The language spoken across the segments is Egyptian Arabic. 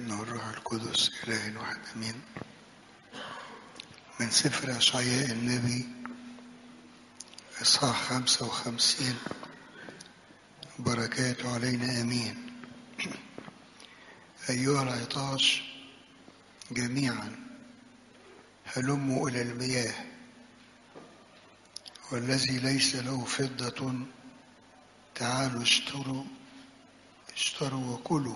إنه الروح القدس إله واحد أمين من سفر أشعياء النبي إصحاح خمسة وخمسين بركاته علينا أمين أيها العطاش جميعا هلموا إلى المياه والذي ليس له فضة تعالوا اشتروا اشتروا وكلوا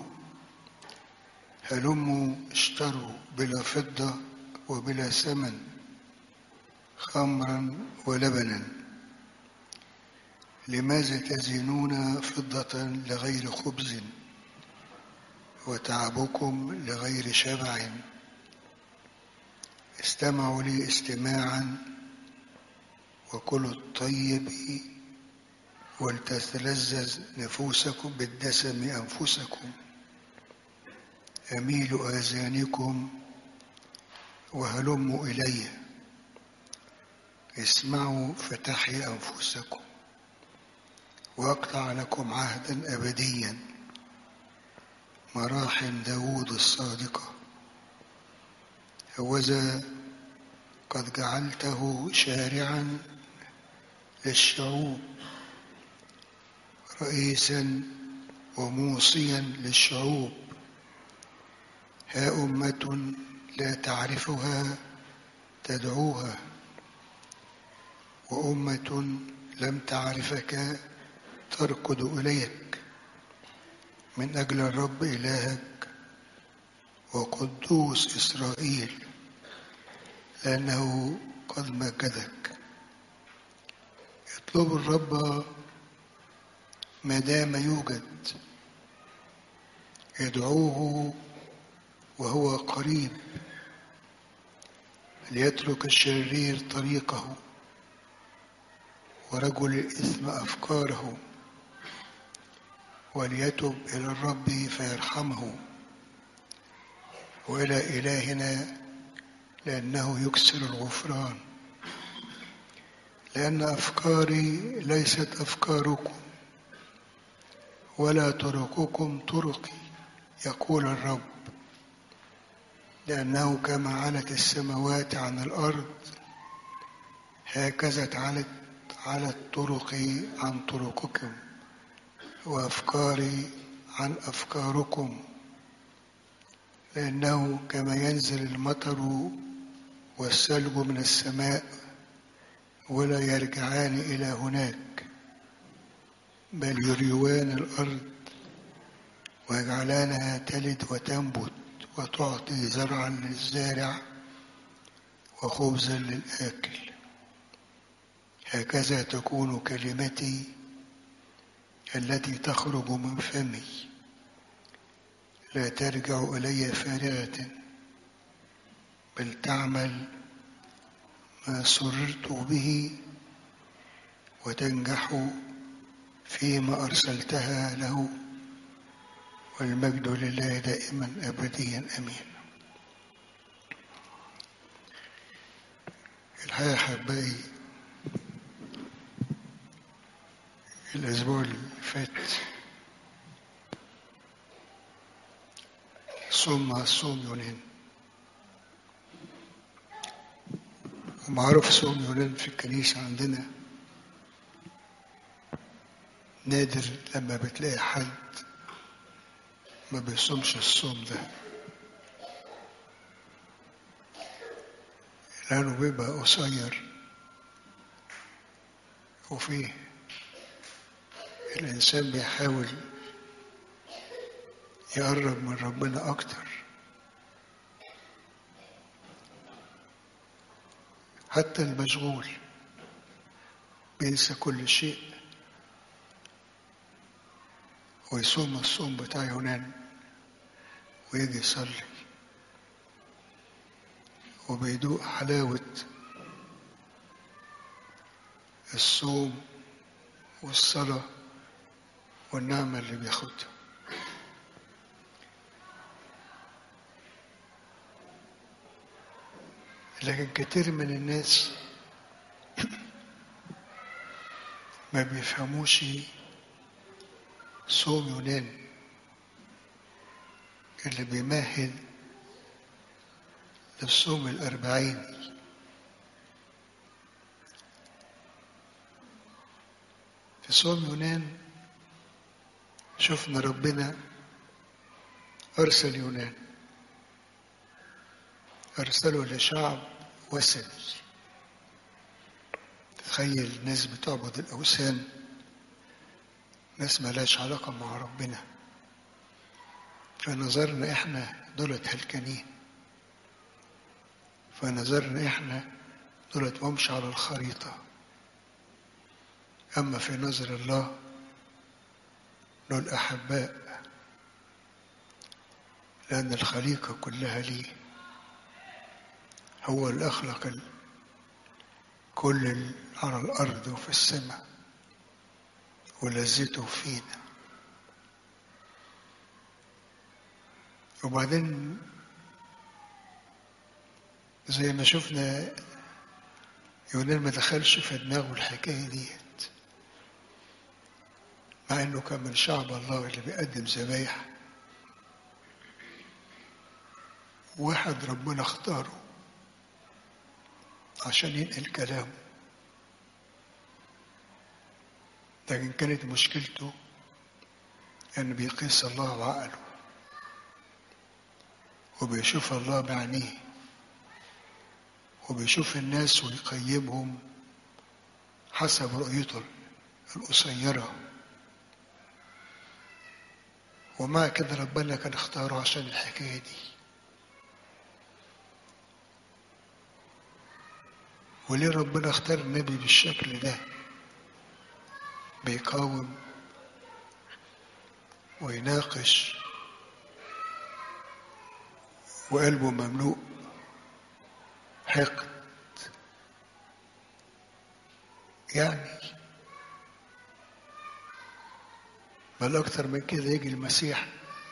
هلموا اشتروا بلا فضة وبلا ثمن خمرا ولبنا لماذا تزينون فضة لغير خبز وتعبكم لغير شبع استمعوا لي استماعا وكلوا الطيب ولتتلذذ نفوسكم بالدسم أنفسكم أميلوا آذانكم وهلموا إلي اسمعوا فتحي أنفسكم وأقطع لكم عهدا أبديا مراحم داود الصادقة هوذا قد جعلته شارعا للشعوب رئيسا وموصيا للشعوب ها أمة لا تعرفها تدعوها وأمة لم تعرفك تركض إليك من أجل الرب إلهك وقدوس إسرائيل لأنه قد مجدك اطلبوا الرب ما دام يوجد ادعوه وهو قريب ليترك الشرير طريقه ورجل الإثم أفكاره وليتب إلى الرب فيرحمه وإلى إلهنا لأنه يكسر الغفران لأن أفكاري ليست أفكاركم ولا طرقكم طرقي يقول الرب لأنه كما علت السماوات عن الأرض هكذا علت علت طرقي عن طرقكم وأفكاري عن أفكاركم لأنه كما ينزل المطر والثلج من السماء ولا يرجعان إلى هناك بل يريوان الأرض ويجعلانها تلد وتنبت وتعطي زرعا للزارع وخبزا للآكل هكذا تكون كلمتي التي تخرج من فمي لا ترجع إلي فارغة بل تعمل ما سررت به وتنجح فيما أرسلتها له والمجد لله دائما أبديا أمين الحقيقة أحبائي الأسبوع اللي فات صوم صوم يونان ومعروف صوم يونان في الكنيسة عندنا نادر لما بتلاقي حد ما بيصومش الصوم ده لأنه بيبقى قصير وفيه الإنسان بيحاول يقرب من ربنا أكتر حتى المشغول بينسى كل شيء ويصوم الصوم بتاع يونان ويجي يصلي وبيدوق حلاوة الصوم والصلاة والنعمة اللي بياخدها لكن كتير من الناس ما بيفهموش صوم يونان اللي بيمهد للصوم الأربعين في صوم يونان شفنا ربنا أرسل يونان أرسله لشعب وثني تخيل ناس بتعبد الأوثان ناس ملاش علاقة مع ربنا فنظرنا إحنا دولت هلكانين فنظرنا إحنا دولت ممشي على الخريطة أما في نظر الله دول أحباء لأن الخليقة كلها ليه هو اللي أخلق كل ال- على الأرض وفي السماء ولذته فينا وبعدين زي ما شفنا يونان ما دخلش في دماغه الحكاية ديت مع انه كان من شعب الله اللي بيقدم ذبايح واحد ربنا اختاره عشان ينقل كلامه لكن كانت مشكلته أن بيقيس الله بعقله وبيشوف الله بعينيه وبيشوف الناس ويقيمهم حسب رؤيته القصيرة ومع كده ربنا كان اختاره عشان الحكاية دي وليه ربنا اختار النبي بالشكل ده بيقاوم ويناقش وقلبه مملوء حقد يعني بل أكتر من كده يجي المسيح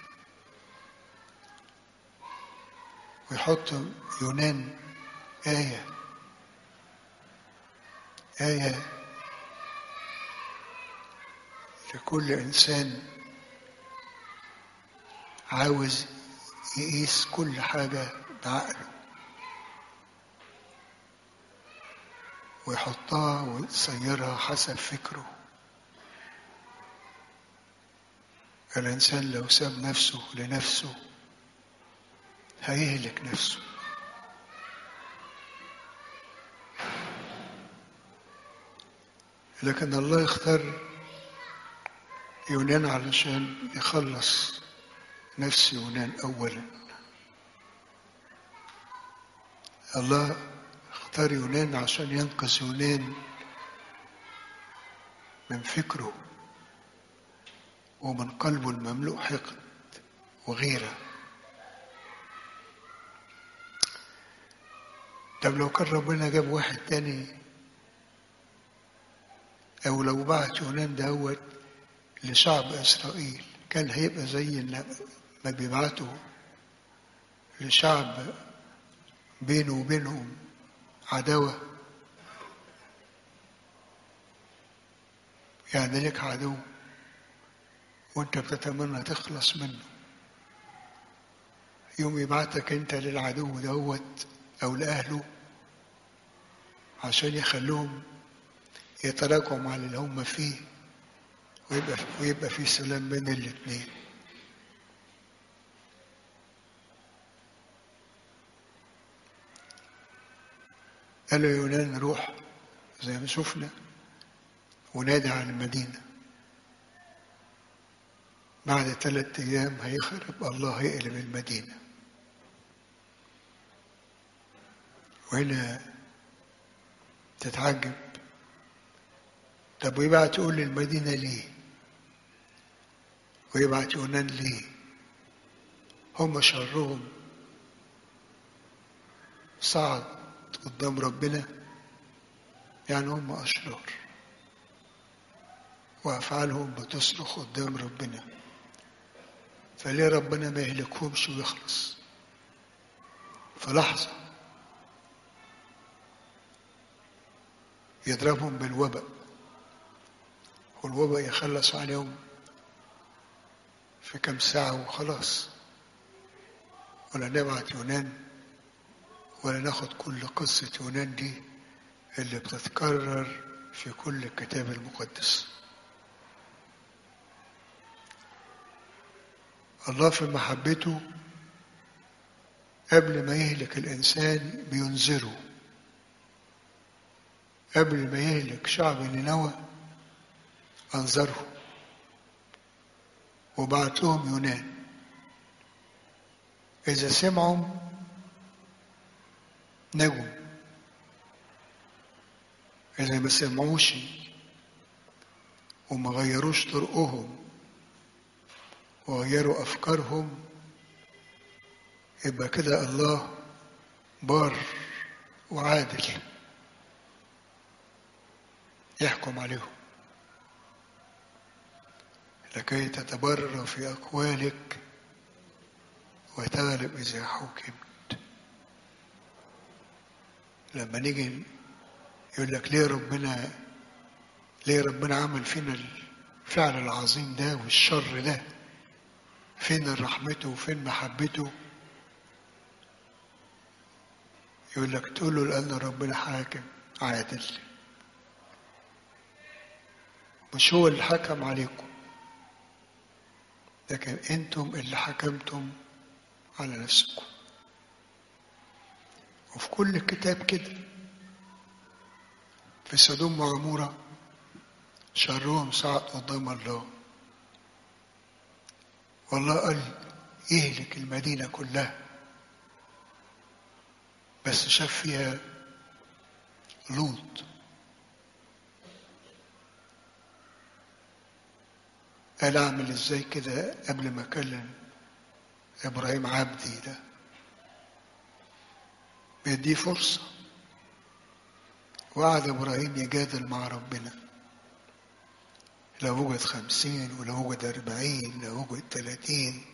ويحط يونان آية آية لكل إنسان عاوز يقيس كل حاجة بعقله ويحطها ويصيرها حسب فكره الإنسان لو ساب نفسه لنفسه هيهلك نفسه لكن الله اختار يونان علشان يخلص نفس يونان أولا الله اختار يونان عشان ينقذ يونان من فكره ومن قلبه المملوء حقد وغيره طب لو كان ربنا جاب واحد تاني أو لو بعت يونان دوت لشعب إسرائيل كان هيبقى زي ما بيبعتوا لشعب بينه وبينهم عداوة يعني لك عدو وانت بتتمنى تخلص منه يوم يبعتك انت للعدو دوت او لاهله عشان يخلوهم يتراجعوا على اللي هم فيه ويبقى ويبقى في سلام بين الاثنين قال له يونان روح زي ما شفنا ونادي على المدينة بعد ثلاثة أيام هيخرب الله هيقلب المدينة وهنا تتعجب طب ويبعت يقول للمدينة ليه ويبعت يونان ليه هم شرهم صعد قدام ربنا يعني هم أشرار وأفعالهم بتصرخ قدام ربنا فليه ربنا ما يهلكهمش ويخلص في لحظة يضربهم بالوباء والوباء يخلص عليهم في كم ساعة وخلاص ولا نبعت يونان ولا ناخد كل قصة يونان دي اللي بتتكرر في كل الكتاب المقدس الله في محبته قبل ما يهلك الإنسان بينذره قبل ما يهلك شعب نينوى أنذره وبعت لهم يونان إذا سمعوا نجوا إذا ما سمعوش وما غيروش طرقهم وغيروا أفكارهم يبقى كده الله بار وعادل يحكم عليهم لكي تتبرر في أقوالك وتغلب إذا حكمت لما نيجي يقول لك ليه ربنا ليه ربنا عمل فينا الفعل العظيم ده والشر ده فين رحمته وفين محبته يقول لك تقول له لأن ربنا حاكم عادل مش هو اللي حكم عليكم لكن انتم اللي حكمتم على نفسكم وفي كل الكتاب كده في سدوم وعمورة شرهم صعد قدام الله والله قال يهلك المدينة كلها بس شاف فيها لوط قال اعمل ازاي كده قبل ما اكلم ابراهيم عبدي ده بيديه فرصة وقعد ابراهيم يجادل مع ربنا لو وجد خمسين ولو وجد أربعين لو وجد تلاتين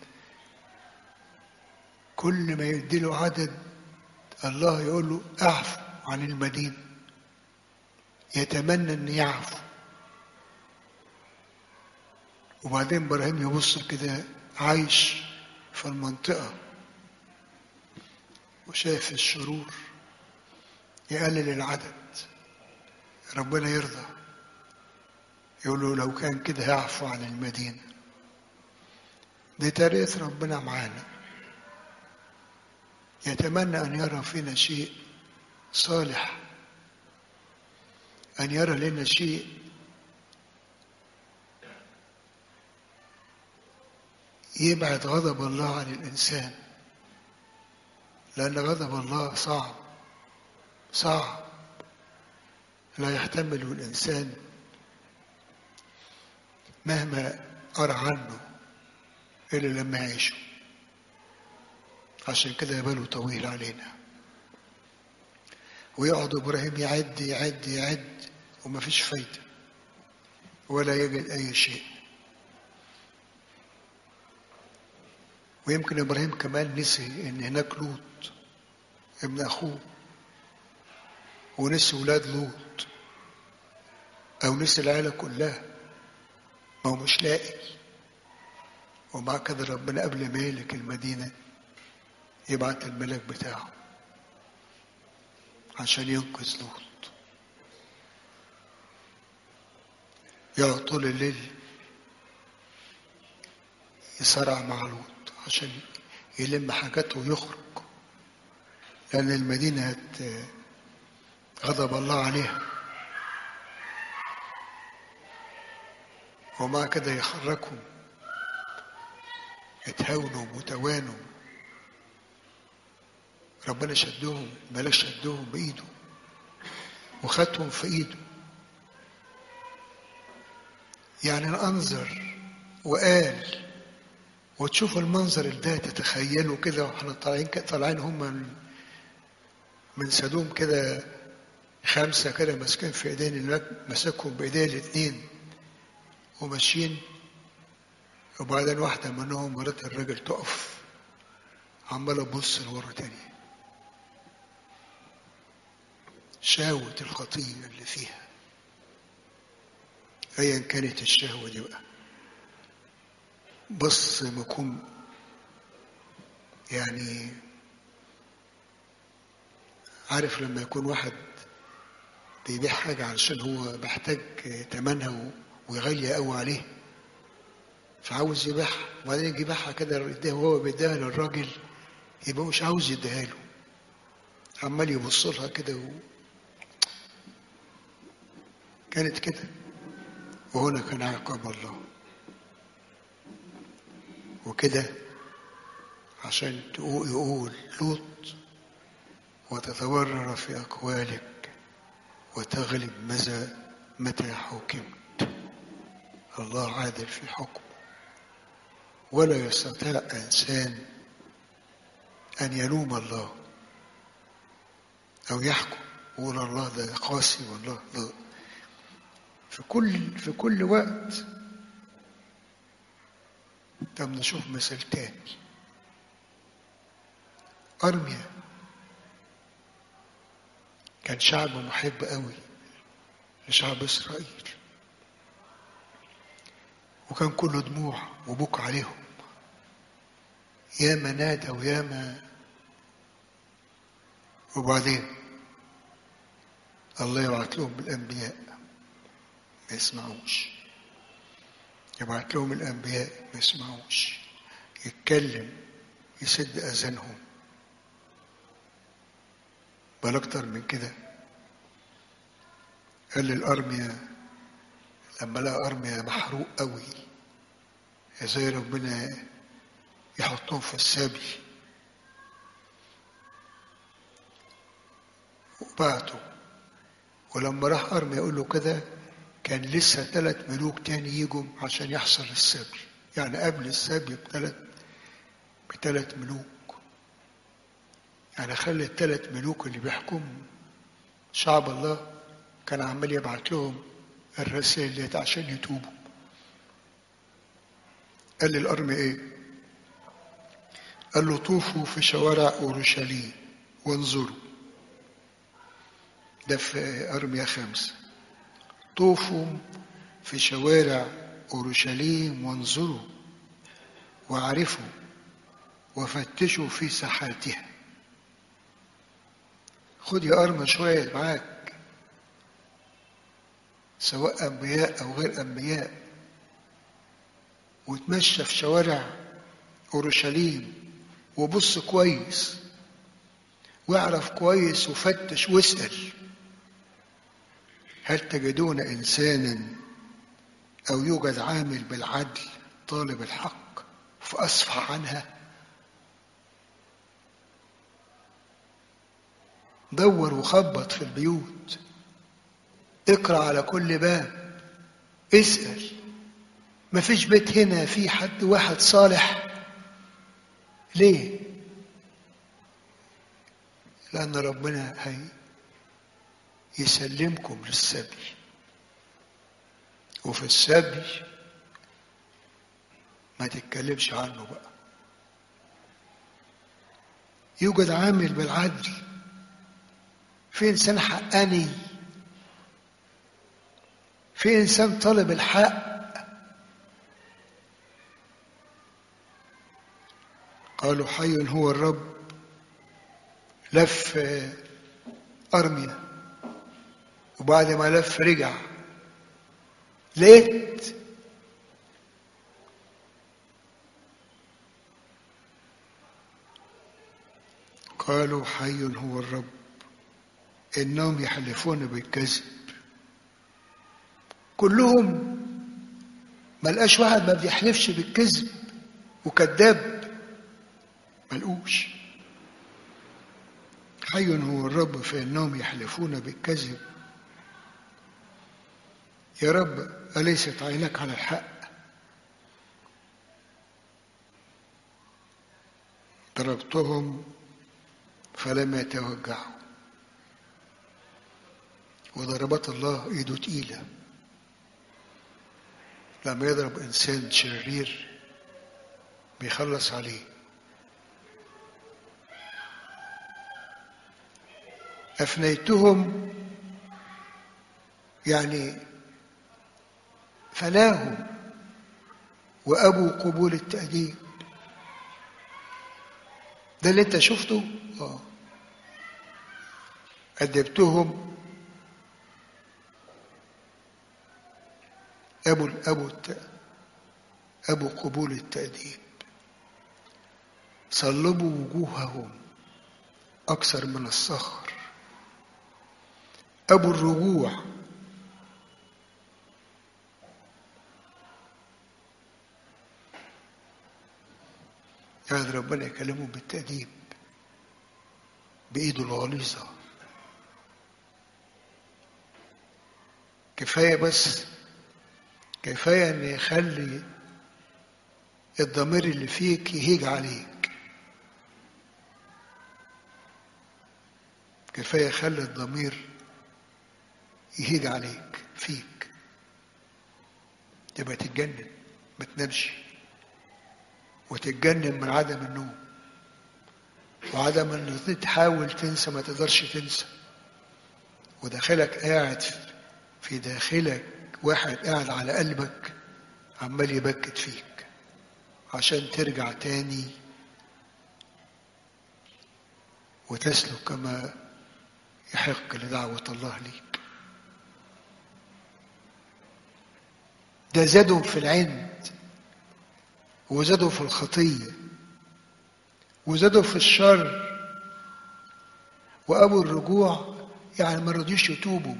كل ما يديله عدد الله يقول له اعفو عن المدينة يتمنى ان يعفو وبعدين ابراهيم يبص كده عايش في المنطقة وشايف الشرور يقلل العدد ربنا يرضى يقول له لو كان كده هيعفو عن المدينة دي تاريخ ربنا معانا يتمنى أن يرى فينا شيء صالح أن يرى لنا شيء يبعد غضب الله عن الإنسان لأن غضب الله صعب صعب لا يحتمله الإنسان مهما قرأ عنه إلا لما يعيشه عشان كده باله طويل علينا ويقعد إبراهيم يعد يعد يعد وما فيش فايدة ولا يجد أي شيء ويمكن إبراهيم كمان نسي إن هناك لوط ابن أخوه ونسي ولاد لوط أو نسي العيلة كلها ما هو مش لاقي ومع كده ربنا قبل ما يهلك المدينة يبعت الملك بتاعه عشان ينقذ لوط يقعد طول الليل يصارع مع لوط عشان يلم حاجاته ويخرج لأن المدينة غضب الله عليها ومع كده يخرجهم يتهاونوا وتوانوا ربنا شدهم ملاك شدهم بإيده وخدهم في إيده يعني انظر وقال وتشوف المنظر ده تتخيله كده واحنا طالعين طالعين هم من من سدوم كده خمسة كده ماسكين في ايدين الملك ماسكهم بايديه الاتنين وماشيين وبعدين واحدة منهم مرات الراجل تقف عمالة تبص لورا تاني شهوة الخطية اللي فيها أيا كانت الشهوة دي بقى بص ما يكون يعني عارف لما يكون واحد بيبيع حاجة علشان هو محتاج تمنها وغالية قوي عليه فعاوز يبيعها وبعدين يجي يبيعها كده يديها وهو بيديها للراجل يبقى مش عاوز يديها له عمال يبص لها كده و... كانت كده وهنا كان عقاب الله وكده عشان يقول لوط وتتورر في أقوالك وتغلب ماذا متى حكمت الله عادل في حكم ولا يستطيع إنسان أن يلوم الله أو يحكم يقول الله ده قاسي والله ده في كل في كل وقت طب نشوف مثال تاني أرميا كان شعب محب قوي لشعب إسرائيل وكان كله دموع وبكى عليهم ياما نادى وياما وبعدين الله يبعت لهم الأنبياء ما يسمعوش يبعت لهم الأنبياء ما يسمعوش يتكلم يسد أذانهم بل أكتر من كده قال للأرميا لما لقى أرميا محروق قوي ازاي ربنا يحطهم في السبي وبعته ولما راح أرميا يقول له كده كان لسه ثلاث ملوك تاني يجوا عشان يحصل السبي يعني قبل السبي بثلاث بثلاث ملوك يعني خلي الثلاث ملوك اللي بيحكموا شعب الله كان عمال يبعت لهم الرسائل ديت عشان يتوبوا قال للأرمي ايه قال له طوفوا في شوارع أورشليم وانظروا ده في أرميا خمسة طوفوا في شوارع أورشليم وانظروا واعرفوا وفتشوا في ساحاتها خد يا أرمى شوية معاك سواء أنبياء أو غير أنبياء وتمشى في شوارع أورشليم وبص كويس واعرف كويس وفتش واسأل هل تجدون إنسانا أو يوجد عامل بالعدل طالب الحق فأصفح عنها دور وخبط في البيوت اقرا على كل باب اسال مفيش بيت هنا في حد واحد صالح ليه لان ربنا هي يسلمكم للسبي وفي السبي ما تتكلمش عنه بقى يوجد عامل بالعدل في انسان حقاني في انسان طالب الحق قالوا حي هو الرب لف ارميا وبعد ما لف رجع لقيت قالوا حي هو الرب انهم يحلفون بالكذب كلهم ما لقاش واحد ما بيحلفش بالكذب وكذاب ما لقوش حي هو الرب فانهم يحلفون بالكذب يا رب اليست عينك على الحق ضربتهم فلم يتوجعوا وضربات الله ايده تقيله لما يضرب انسان شرير بيخلص عليه افنيتهم يعني فناهم وابوا قبول التاديب ده اللي انت شفته اه أدبتهم أبو أبو الت- أبو قبول التأديب صلبوا وجوههم أكثر من الصخر أبو الرجوع يعني ربنا يكلمهم بالتأديب بإيده الغليظة كفاية بس كفاية إن يخلي الضمير اللي فيك يهيج عليك كفاية يخلي الضمير يهيج عليك فيك تبقى تتجنن ما تنامش وتتجنن من عدم النوم وعدم ان تحاول تنسى ما تقدرش تنسى وداخلك قاعد في داخلك واحد قاعد على قلبك عمال يبكت فيك عشان ترجع تاني وتسلك كما يحق لدعوة الله ليك ده زادهم في العند وزادوا في الخطية وزادوا في الشر وأبوا الرجوع يعني ما رضيوش يتوبوا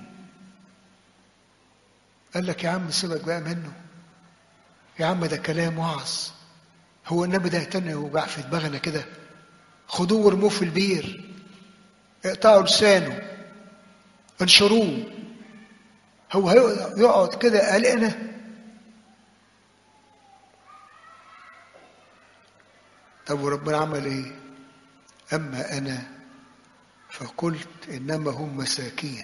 قال لك يا عم سيبك بقى منه يا عم ده كلام وعظ هو النبي ده يهتم يوجع في دماغنا كده خدوه وارموه في البير اقطعوا لسانه انشروه هو يقعد كده قلقنا طب وربنا عمل ايه اما انا فقلت انما هم مساكين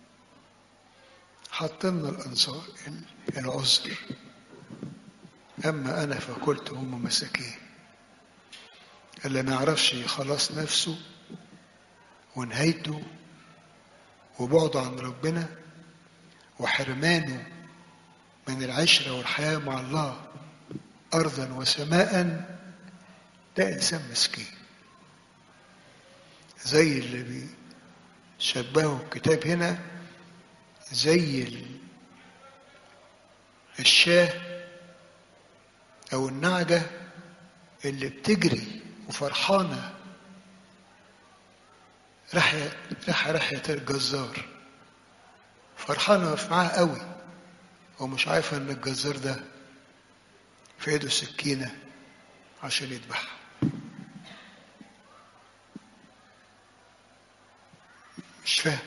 حطلنا الانصار العذر اما انا فقلت هم مساكين اللي ما يعرفش خلاص نفسه ونهايته وبعده عن ربنا وحرمانه من العشرة والحياة مع الله أرضا وسماء ده إنسان مسكين زي اللي بيشبهه الكتاب هنا زي الشاه أو النعجة اللي بتجري وفرحانة رحية رحية رحية الجزار فرحانة معاه قوي ومش عارفة إن الجزار ده في إيده سكينة عشان يذبحها مش فاهم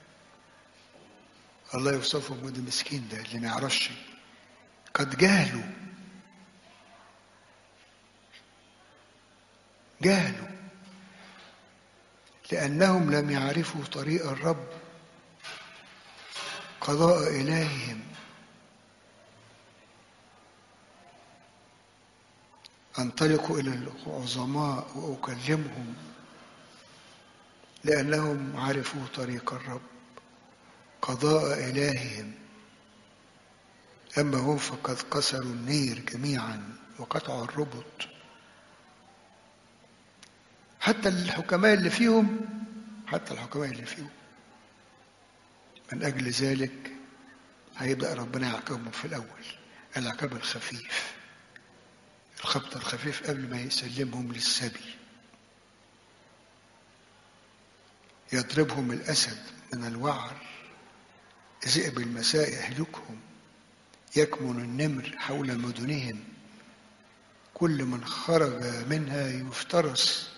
الله يوصفه من المسكين ده اللي ما يعرفش قد جهلوا جهلوا لأنهم لم يعرفوا طريق الرب قضاء إلههم أنطلق إلى العظماء وأكلمهم لأنهم عرفوا طريق الرب قضاء إلههم أما هم فقد كسروا النير جميعا وقطعوا الربط حتى الحكماء اللي فيهم حتى الحكماء اللي فيهم من أجل ذلك هيبدأ ربنا يعاقبهم في الأول العقاب الخفيف الخبط الخفيف قبل ما يسلمهم للسبي يضربهم الأسد من الوعر ذئب المساء يهلكهم يكمن النمر حول مدنهم كل من خرج منها يفترس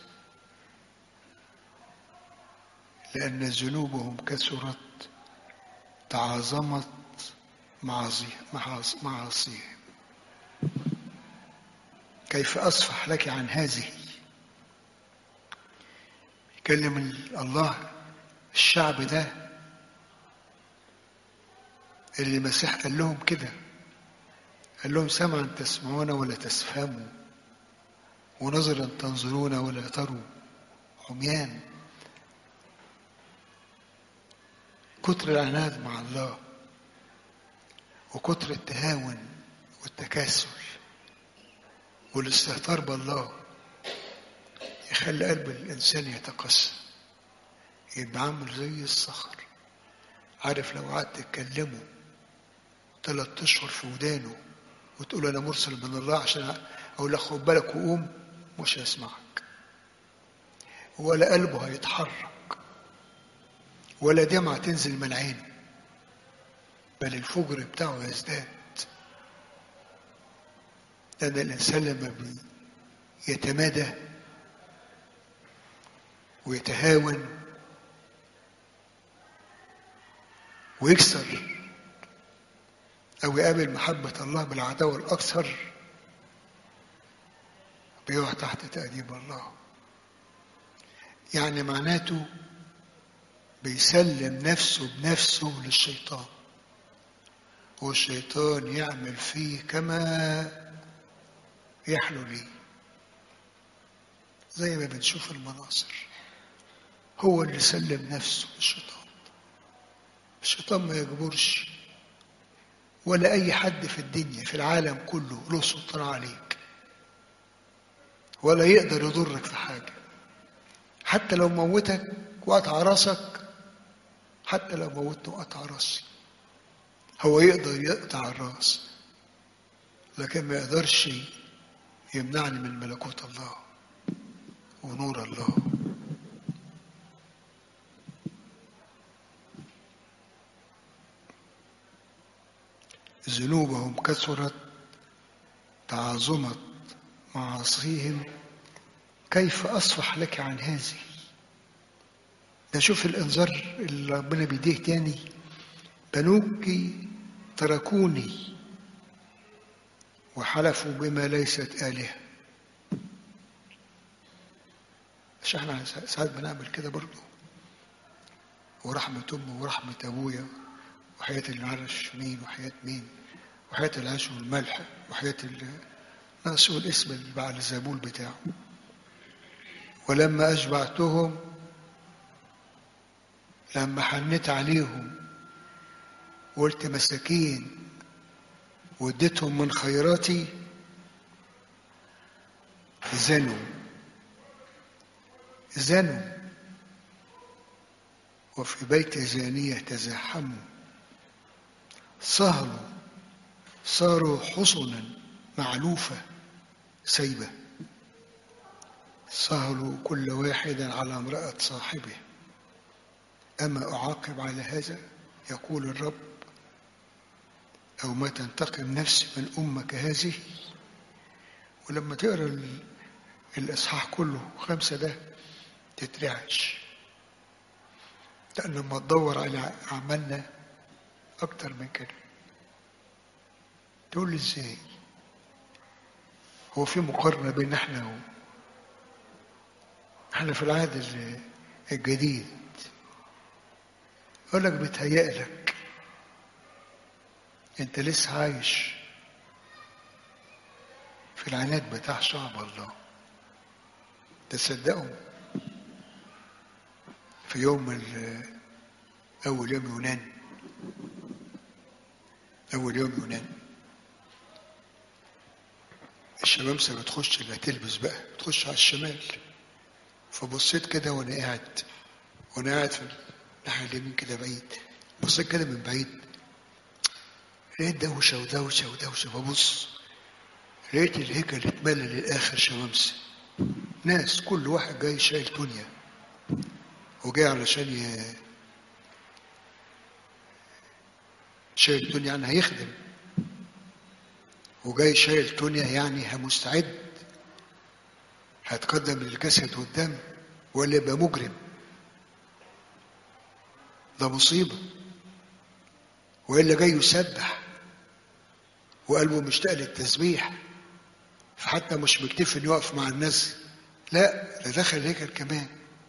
لأن ذنوبهم كثرت تعاظمت معاصيهم كيف أصفح لك عن هذه يكلم الله الشعب ده اللي المسيح قال لهم كده قال لهم سمعا تسمعون ولا تفهموا ونظرا تنظرون ولا تروا عميان كتر العناد مع الله وكتر التهاون والتكاسل والاستهتار بالله يخلي قلب الإنسان يتقسى يبقى عامل زي الصخر عارف لو قعدت تكلمه ثلاث أشهر في ودانه وتقول أنا مرسل من الله عشان أقول لك خد بالك وقوم مش هيسمعك ولا قلبه هيتحرك ولا دمعة تنزل من عينه بل الفجر بتاعه يزداد لأن الإنسان لما يتمادى ويتهاون ويكسر أو يقابل محبة الله بالعداوة الأكثر بيقع تحت تأديب الله يعني معناته بيسلم نفسه بنفسه للشيطان والشيطان يعمل فيه كما يحلو ليه زي ما بنشوف المناظر هو اللي سلم نفسه للشيطان الشيطان ما يجبرش ولا أي حد في الدنيا في العالم كله له سلطان عليك ولا يقدر يضرك في حاجة حتى لو موتك وقطع راسك حتى لو موتني وقطع راسي هو يقدر يقطع الراس لكن ما يقدرش يمنعني من ملكوت الله ونور الله ذنوبهم كثرت تعاظمت معاصيهم كيف أصفح لك عن هذه ده شوف الإنذار اللي ربنا بيديه تاني بنوك تركوني وحلفوا بما ليست آلهة مش احنا ساعات بنعمل كده برضه ورحمة أمي ورحمة أبويا وحياة اللي معرفش مين وحياة مين وحياة العيش والملح وحياة ناقصه الاسم اللي بعد الزبول بتاعه ولما أشبعتهم لما حنيت عليهم وقلت مساكين واديتهم من خيراتي زنوا زنوا وفي بيت زانية تزاحموا سهروا صاروا حصنا معلوفة سيبة سهروا كل واحد على امرأة صاحبه أما أعاقب على هذا يقول الرب أو ما تنتقم نفسي من أمك هذه ولما تقرأ الإصحاح كله خمسة ده تترعش لأن لما تدور على أعمالنا أكتر من كده تقول لي إزاي هو في مقارنة بين احنا و احنا في العهد الجديد يقول لك بتهيألك انت لسه عايش في العناد بتاع شعب الله تصدقوا في يوم أول يوم يونان أول يوم يونان الشمامسة بتخش اللي هتلبس بقى بتخش على الشمال فبصيت كده وأنا قاعد وأنا قاعد في الناحية اليمين كده بعيد بصيت كده من بعيد لقيت دوشة ودوشة ودوشة ببص لقيت الهيكل اتملى للآخر شمامسة ناس كل واحد جاي شايل دنيا وجاي علشان ي... شايل الدنيا يعني هيخدم وجاي شايل دنيا يعني مستعد هتقدم للجسد والدم ولا يبقى مجرم ده مصيبة وإلا جاي يسبح وقلبه مشتاق للتسبيح فحتى مش مكتفي انه يقف مع الناس لا ده دخل الهيكل كمان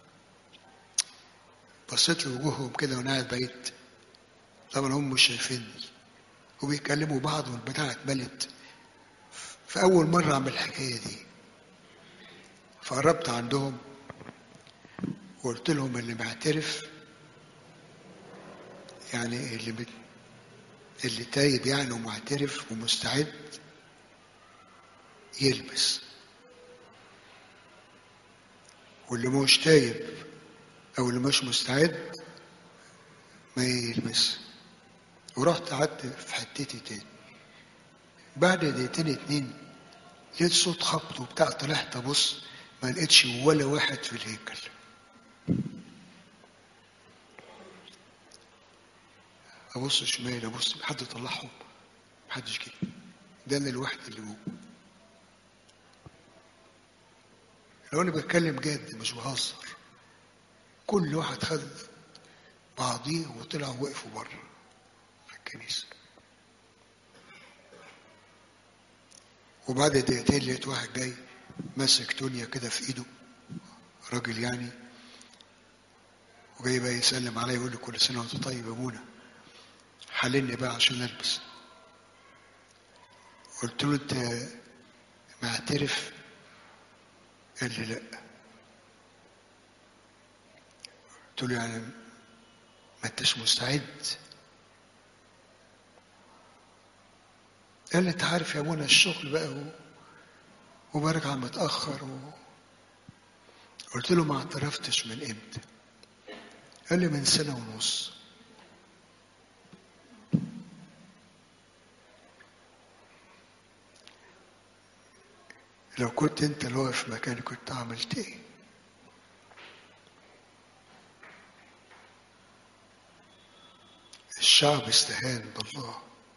بصيت لوجوههم كده وانا قاعد بعيد طبعا هم مش شايفيني وبيكلموا بعض والبتاع اتملت فأول مرة أعمل الحكاية دي فقربت عندهم وقلت لهم اللي معترف يعني اللي بت... اللي تايب يعني ومعترف ومستعد يلبس واللي مش تايب او اللي مش مستعد ما يلمس ورحت قعدت في حتتي تاني بعد دقيقتين اتنين لقيت صوت خبط وبتاع طلعت ابص ما لقيتش ولا واحد في الهيكل ابص شمال ابص حد طلعهم محدش جه ده انا الواحد اللي جوه لو انا بتكلم جد مش بهزر كل واحد خد بعضيه وطلعوا وقفوا بره في الكنيسه وبعد دقيقتين لقيت واحد جاي ماسك تونيا كده في ايده راجل يعني وجاي بقى يسلم عليا يقول لي كل سنه وانت طيب يا ابونا حللني بقى عشان البس قلت له انت معترف قال لي لا قلت له يعني ما انتش مستعد قال لي انت عارف يا ابونا الشغل بقى و... وبرجع متاخر و... قلت له ما اعترفتش من امتى قال لي من سنه ونص لو كنت انت اللي واقف مكاني كنت عملت ايه الشعب استهان بالله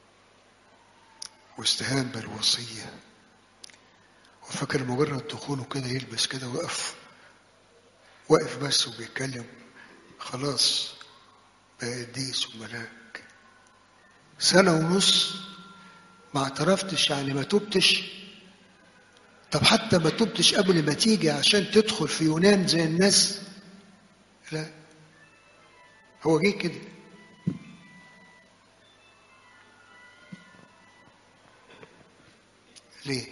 واستهان بالوصية وفكر مجرد دخوله كده يلبس كده وقف واقف بس وبيتكلم خلاص بقى قديس وملاك سنة ونص ما اعترفتش يعني ما تبتش طب حتى ما تبتش قبل ما تيجي عشان تدخل في يونان زي الناس لا هو جه كده ليه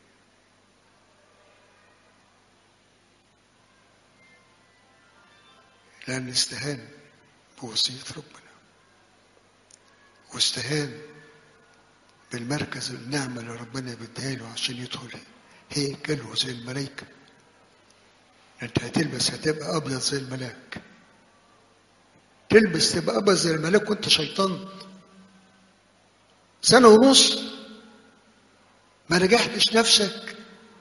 لأن استهان بوصية ربنا واستهان بالمركز النعمة اللي ربنا بيديها له عشان يدخل هيكله زي الملائكة انت هتلبس هتبقى ابيض زي الملاك تلبس تبقى ابيض زي الملاك وانت شيطان سنة ونص ما رجعتش نفسك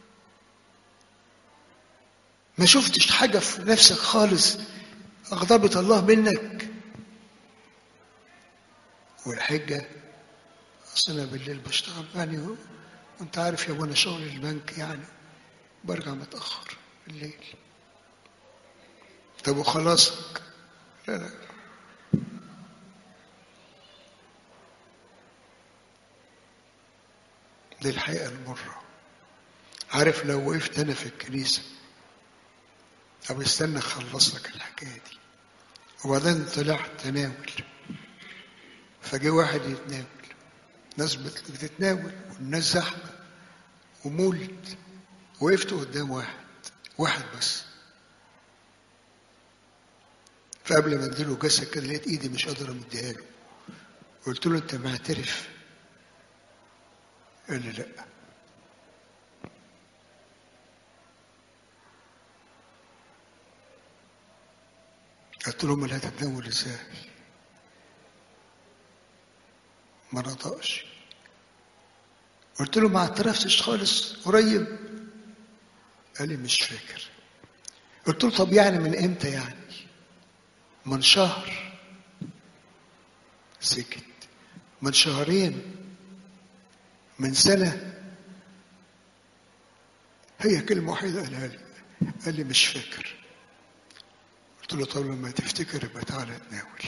ما شفتش حاجة في نفسك خالص أغضبت الله منك والحجة أصل أنا بالليل بشتغل يعني وأنت عارف يا أبونا شغل البنك يعني برجع متأخر بالليل طب وخلاصك لا لا دي الحقيقة المرة عارف لو وقفت أنا في الكنيسة طب استنى أخلص لك الحكاية دي وبعدين طلعت تناول فجه واحد يتناول ناس بتتناول والناس زحمة ومولد وقفت قدام واحد واحد بس فقبل ما اديله جسد كده لقيت ايدي مش قادر امديها له قلت له انت معترف قال لي لا قلت له امال هتتناول ازاي ما نطقش قلت له ما اعترفتش خالص قريب قال لي مش فاكر قلت له طب يعني من امتى يعني من شهر سكت من شهرين من سنة هي كلمة واحدة قالها لي قال لي مش فاكر قلت له طب لما تفتكر يبقى تعالى تناول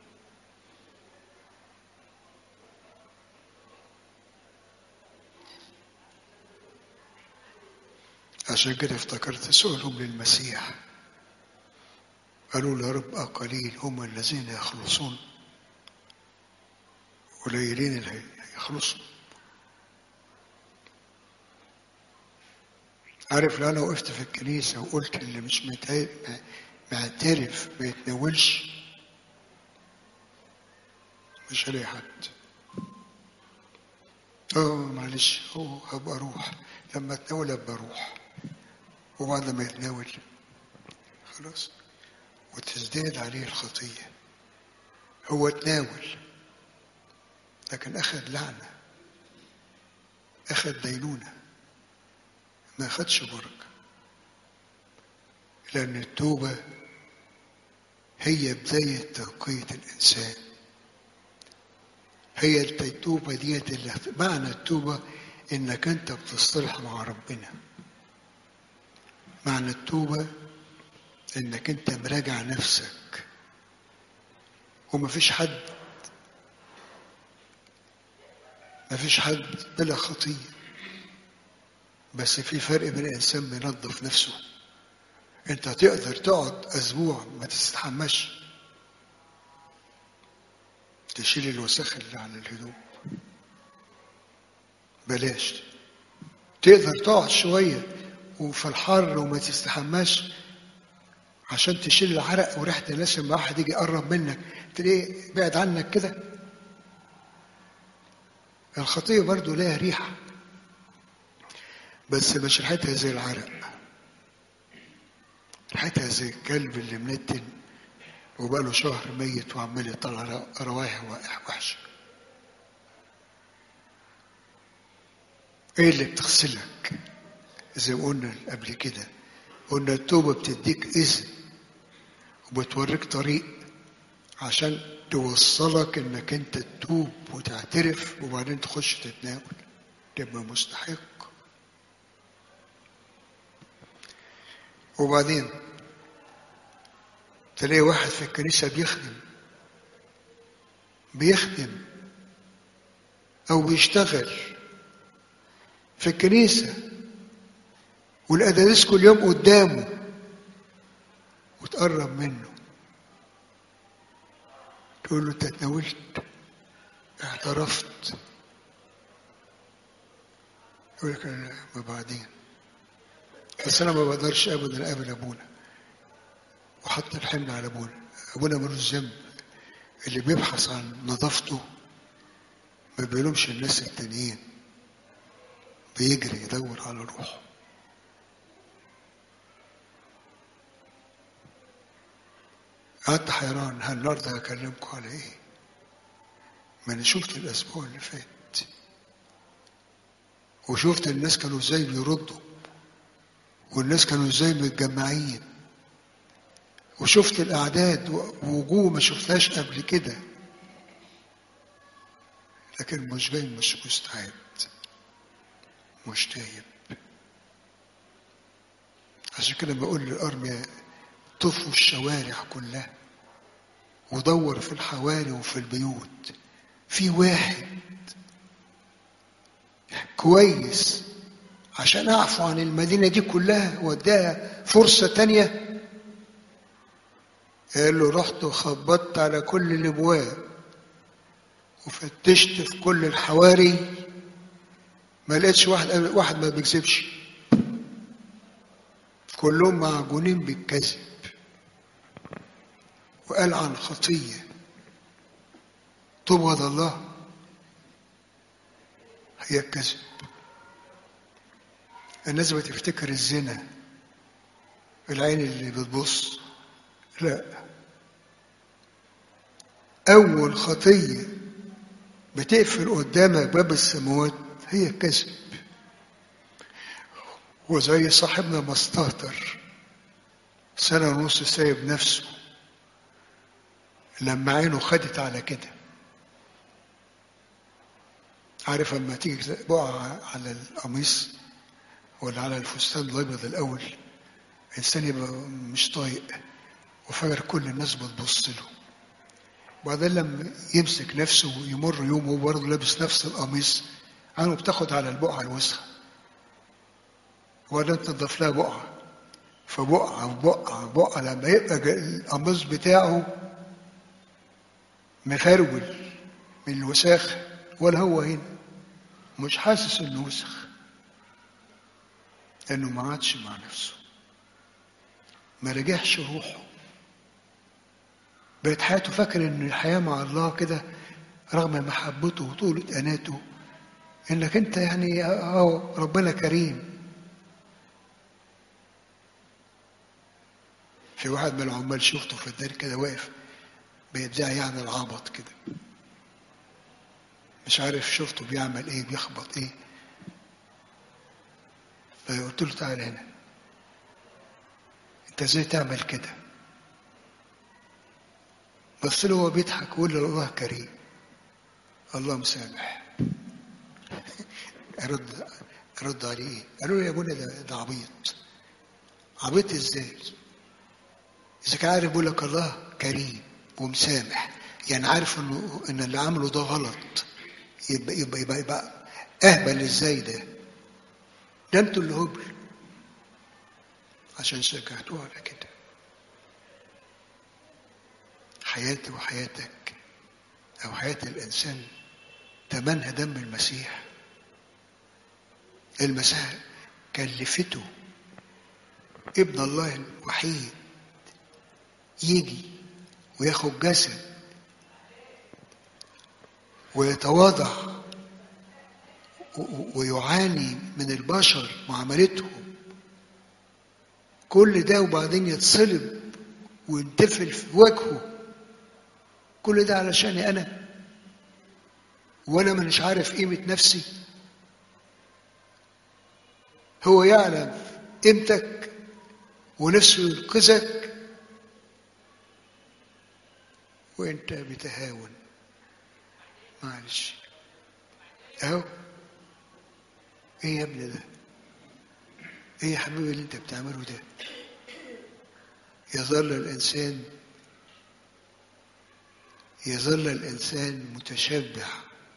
عشان كده افتكرت سؤالهم للمسيح قالوا له يا رب قليل هم الذين يخلصون قليلين اللي يخلصوا عارف لو انا وقفت في الكنيسه وقلت اللي مش معترف ما يتناولش مش هلاقي حد اه معلش هو هبقى اروح لما اتناول ابقى اروح وبعد ما يتناول خلاص وتزداد عليه الخطية هو تناول لكن أخذ لعنة أخذ دينونة ما أخدش بركة لأن التوبة هي بداية تنقية الإنسان هي التوبة ديت اللي معنى التوبة إنك أنت بتصطلح مع ربنا معنى التوبة إنك أنت مراجع نفسك ومفيش حد مفيش حد بلا خطية بس في فرق بين الإنسان بينظف نفسه أنت تقدر تقعد أسبوع ما تستحماش تشيل الوسخ اللي على الهدوم بلاش تقدر تقعد شوية وفي الحر وما تستحماش عشان تشيل العرق وريحة الناس لما واحد يجي يقرب منك تلاقيه بعد عنك كده الخطية برضو لها ريحة بس مش ريحتها زي العرق ريحتها زي الكلب اللي منتن وبقاله شهر ميت وعمال يطلع روايح وحشة ايه اللي بتغسلك زي ما قلنا قبل كده قلنا التوبة بتديك إذن وبتوريك طريق عشان توصلك انك انت تتوب وتعترف وبعدين تخش تتناول تبقى مستحق وبعدين تلاقي واحد في الكنيسة بيخدم بيخدم أو بيشتغل في الكنيسة والأداريس كل يوم قدامه وتقرب منه تقول له انت اتناولت اعترفت يقول لك انا ما بعدين بس انا ما بقدرش ابدا اقابل ابونا وحط الحمل على ابونا ابونا ملوش ذنب اللي بيبحث عن نظافته ما بيلومش الناس التانيين بيجري يدور على روحه قعدت حيران هل النهارده هكلمكم على ايه؟ ما انا شفت الاسبوع اللي فات وشفت الناس كانوا ازاي بيردوا والناس كانوا ازاي متجمعين وشفت الاعداد ووجوه ما شفتهاش قبل كده لكن مش جاي مش مستعد مش تايب عشان كده بقول للأرمية طفوا الشوارع كلها ودور في الحواري وفي البيوت في واحد كويس عشان أعفو عن المدينة دي كلها واداها فرصة تانية قال له رحت وخبطت على كل الابواب وفتشت في كل الحواري ما لقيتش واحد واحد ما بيكذبش كلهم معجونين بالكذب وقال عن خطية تبغض الله هي الكذب الناس بتفتكر الزنا العين اللي بتبص لا أول خطية بتقفل قدامك باب السماوات هي الكذب وزي صاحبنا مستهتر سنة ونص سايب نفسه لما عينه خدت على كده عارف اما تيجي بقع على القميص ولا على الفستان الابيض الاول انسان يبقى مش طايق وفجر كل الناس بتبص له وبعدين لما يمسك نفسه ويمر يوم وهو برضه لابس نفس القميص عينه بتاخد على البقعه الوسخه وبعدين تنضف لها بقعه فبقعه بقعه بقعه لما يبقى القميص بتاعه مفرول من الوساخ ولا هو هنا مش حاسس انه وسخ لانه ما عادش مع نفسه ما رجعش روحه بقت حياته فاكر ان الحياه مع الله كده رغم محبته وطولة اناته انك انت يعني اه ربنا كريم في في واحد من العمال شفته في الدار كده واقف بيدعي يعني العبط كده مش عارف شفته بيعمل ايه بيخبط ايه فقلت له تعالى هنا انت ازاي تعمل كده بص له هو بيضحك ويقول له الله كريم الله مسامح ارد ارد عليه ايه قالوا له يا ابونا ده, ده عبيط عبيط ازاي اذا كان عارف بيقول لك الله كريم ومسامح يعني عارف انه ان اللي عمله ده غلط يبقى يبقى يبقى, يبقى اهبل ازاي ده ده انتوا اللي هبل عشان شجعتوه على كده حياتي وحياتك او حياة الانسان تمنها دم المسيح المسيح كلفته ابن الله الوحيد يجي وياخد جسد ويتواضع ويعاني من البشر معاملتهم كل ده وبعدين يتصلب وينتفل في وجهه كل ده علشاني انا وانا مش عارف قيمه نفسي هو يعلم قيمتك ونفسه ينقذك وانت بتهاون معلش اهو ايه يا ابني ده ايه يا حبيبي اللي انت بتعمله ده يظل الانسان يظل الانسان متشبع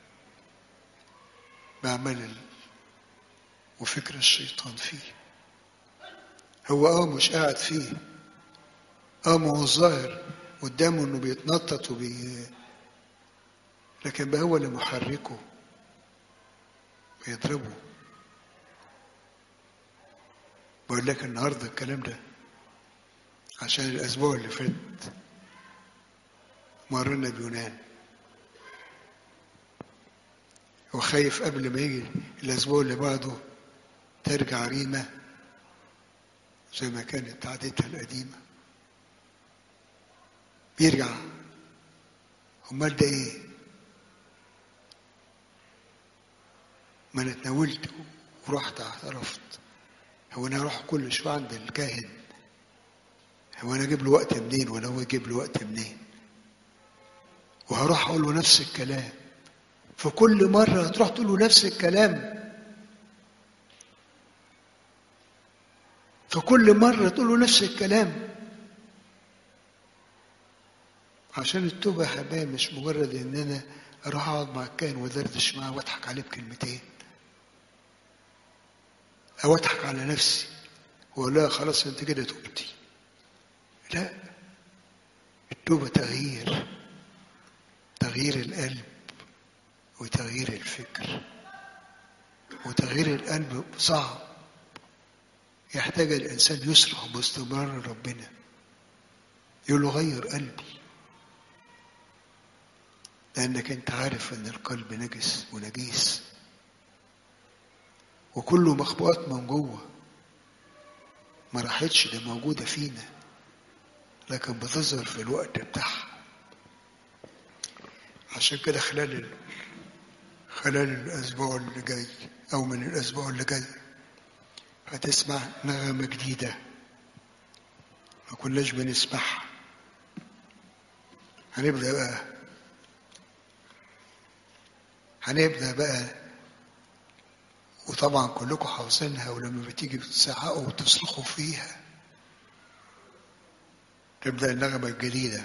بعمل وفكر الشيطان فيه هو اه مش قاعد فيه اه ما هو ظاهر قدامه انه بيتنطط وبي لكن بقى هو اللي محركه بيضربه بقول لك النهارده الكلام ده عشان الاسبوع اللي فات مرنا بيونان وخايف قبل ما يجي الاسبوع اللي بعده ترجع ريمه زي ما كانت عادتها القديمه بيرجع امال ده ايه ما انا اتناولت ورحت اعترفت هو انا اروح كل شويه عند الكاهن هو انا اجيب له وقت منين ولا هو يجيب له وقت منين وهروح اقول له نفس الكلام فكل مره هتروح تقول له نفس الكلام فكل مره تقول له نفس الكلام عشان التوبه يا حبايبي مش مجرد ان انا اروح اقعد مع الكاهن وادردش معاه واضحك عليه بكلمتين او اضحك على نفسي واقول لها خلاص انت كده تبتي لا التوبه تغيير تغيير القلب وتغيير الفكر وتغيير القلب صعب يحتاج الانسان يصرخ باستمرار ربنا يقول له غير قلبي لانك انت عارف ان القلب نجس ونجيس وكله مخبوطات من جوه ما راحتش ده موجوده فينا لكن بتظهر في الوقت بتاعها عشان كده خلال ال... خلال الاسبوع اللي جاي او من الاسبوع اللي جاي هتسمع نغمه جديده ما كناش بنسمعها هنبدا بقى هنبدا بقى وطبعا كلكم حافظينها ولما بتيجي بتزعقوا وتصرخوا فيها تبدا النغمه الجديده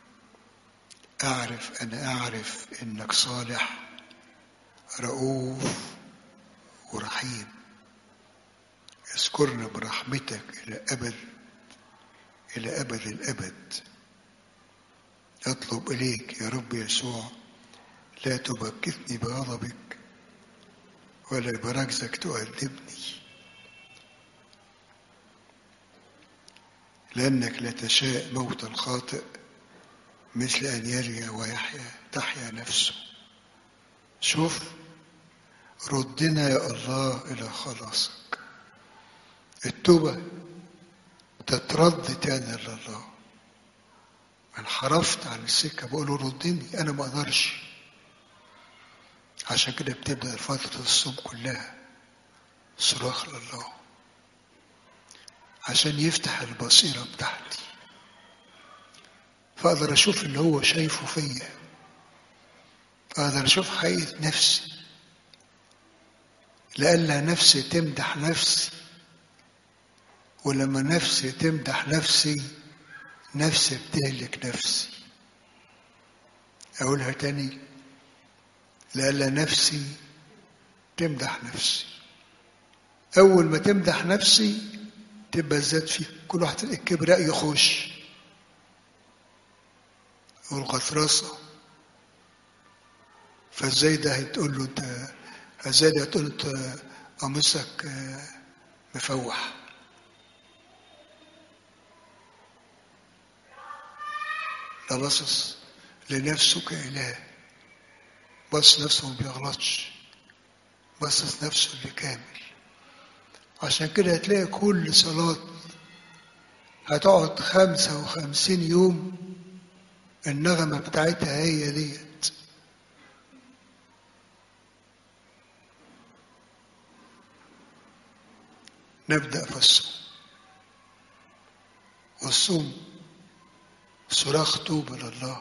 اعرف انا اعرف انك صالح رؤوف ورحيم اذكرنا برحمتك الى ابد الى ابد الابد اطلب اليك يا رب يسوع لا تبكتني بغضبك ولا برجزك تؤدبني لأنك لا تشاء موت الخاطئ مثل أن يري ويحيا تحيا نفسه شوف ردنا يا الله إلى خلاصك التوبة تترد تاني لله انحرفت عن السكة بقول له ردني أنا ما أقدرش عشان كده بتبدأ فترة الصوم كلها صراخ لله عشان يفتح البصيرة بتاعتي فأقدر أشوف اللي هو شايفه فيا أقدر أشوف حقيقة نفسي لألا نفسي تمدح نفسي ولما نفسي تمدح نفسي نفسي بتهلك نفسي أقولها تاني لألا نفسي تمدح نفسي أول ما تمدح نفسي تبقى الذات فيك كل واحد الكبرياء يخش والغطرسة فازاي ده هتقول له انت ازاي ده هتقول انت قميصك مفوح ده باصص لنفسه كإله بص نفسه ما بيغلطش بصص نفسه اللي كامل عشان كده هتلاقي كل صلاة هتقعد خمسة وخمسين يوم النغمة بتاعتها هي ديت نبدأ في الصوم والصوم صراخ توبة لله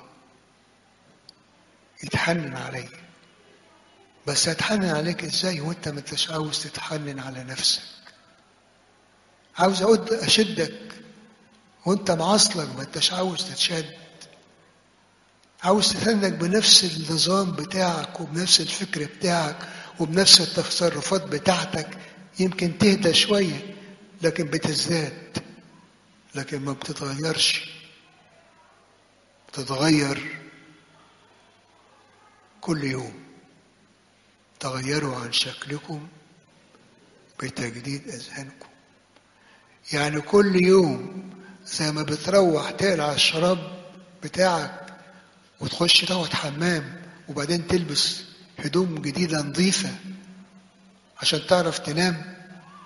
يتحنن عليا بس هتحنن عليك ازاي وانت ما انتش عاوز تتحنن على نفسك عاوز اقول اشدك وانت معاصلك ما انتش عاوز تتشد عاوز تتنك بنفس النظام بتاعك وبنفس الفكر بتاعك وبنفس التصرفات بتاعتك يمكن تهدى شوية لكن بتزداد لكن ما بتتغيرش بتتغير كل يوم تغيروا عن شكلكم بتجديد أذهانكم يعني كل يوم زي ما بتروح تقلع الشراب بتاعك وتخش تقعد حمام وبعدين تلبس هدوم جديدة نظيفة عشان تعرف تنام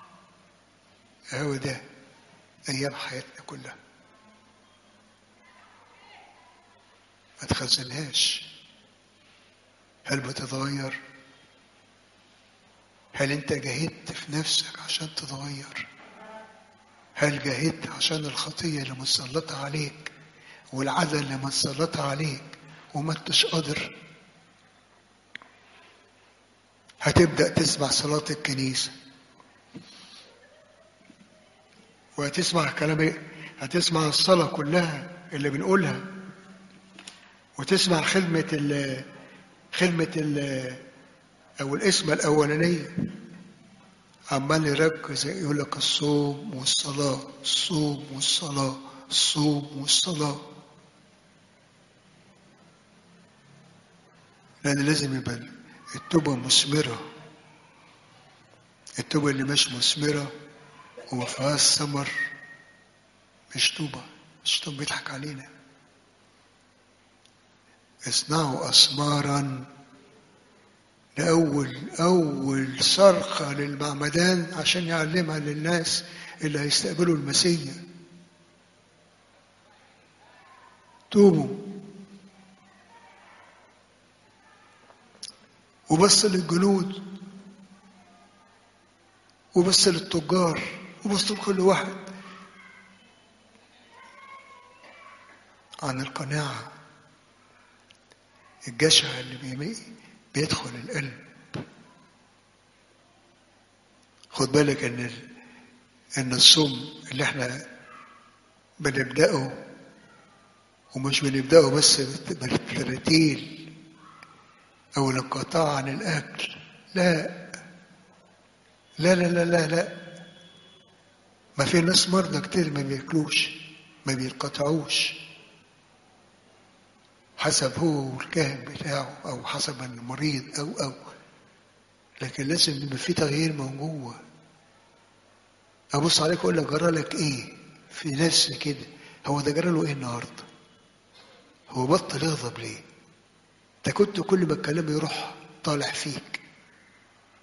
هو ده أيام حياتنا كلها ما تخزنهاش هل بتتغير هل انت جاهدت في نفسك عشان تتغير هل جاهدت عشان الخطية اللي متسلطة عليك والعدل اللي متسلطة عليك وما انتش قادر هتبدأ تسمع صلاة الكنيسة وهتسمع كلام هتسمع الصلاة كلها اللي بنقولها وتسمع خدمة ال خدمة ال أو الاسم الأولانية عمال يركز يقول لك الصوم والصلاة الصوم والصلاة الصوم والصلاة لأن لازم يبقى التوبة مثمرة التوبة اللي مش مثمرة وما فيهاش ثمر مش توبة الشيطان بيضحك علينا اصنعوا أسمارا لأول أول صرخة للمعمدان عشان يعلمها للناس اللي هيستقبلوا المسيح توبوا وبص للجنود وبص للتجار وبص لكل واحد عن القناعة الجشع اللي بيدخل القلب خد بالك ان ال... ان الصوم اللي احنا بنبدأه ومش بنبدأه بس بالترتيل أو الانقطاع عن الأكل لا لا لا لا لا لا ما في ناس مرضى كتير ما بياكلوش ما بينقطعوش حسب هو الكاهن بتاعه أو حسب المريض أو أو لكن لازم يبقى في تغيير من جوه أبص عليك أقول لك جرى لك إيه في نفسي كده هو ده جرى له إيه النهارده هو بطل يغضب ليه انت كنت كل ما تكلمه يروح طالع فيك